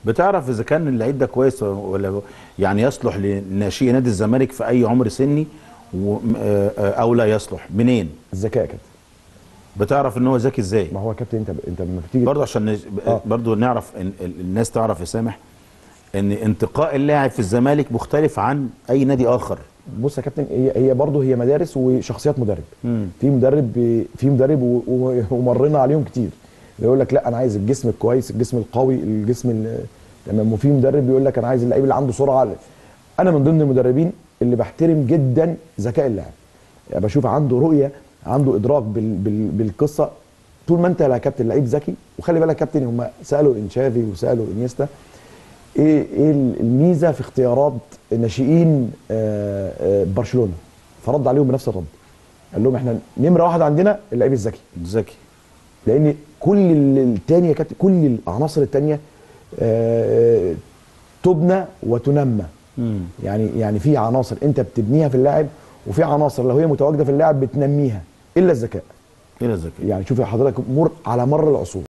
بتعرف اذا كان اللعيب ده كويس ولا يعني يصلح لناشئ نادي الزمالك في اي عمر سني و- آه، آه، او لا يصلح منين الذكاء يا كابتن بتعرف ان هو ذكي ازاي ما هو يا كابتن انت انت لما بتيجي برضه عشان نج- آه. برضه نعرف إن ال- الناس تعرف يا سامح ان انتقاء اللاعب في الزمالك مختلف عن اي نادي اخر بص يا كابتن هي هي برضه هي مدارس وشخصيات مدرب مم. في مدرب بي- في مدرب و- و- ومرينا عليهم كتير يقول لك لا انا عايز الجسم الكويس الجسم القوي الجسم ال- تمام وفي مدرب بيقول لك انا عايز اللعيب اللي عنده سرعه انا من ضمن المدربين اللي بحترم جدا ذكاء اللاعب يعني بشوف عنده رؤيه عنده ادراك بال بال بالقصه طول ما انت يا كابتن لعيب ذكي وخلي بالك يا كابتن هم سالوا انشافي وسالوا انيستا ايه ايه الميزه في اختيارات ناشئين آه، آه، برشلونه فرد عليهم بنفس الرد قال لهم احنا نمره واحد عندنا اللعيب الذكي ذكي لان كل ال- التانية يا كابتن كل العناصر التانية آه، تبنى وتنمى مم. يعني يعني في عناصر انت بتبنيها في اللاعب وفي عناصر لو هي متواجده في اللاعب بتنميها الا الذكاء الى ذكي يعني شوف حضرتك مر على مر العصور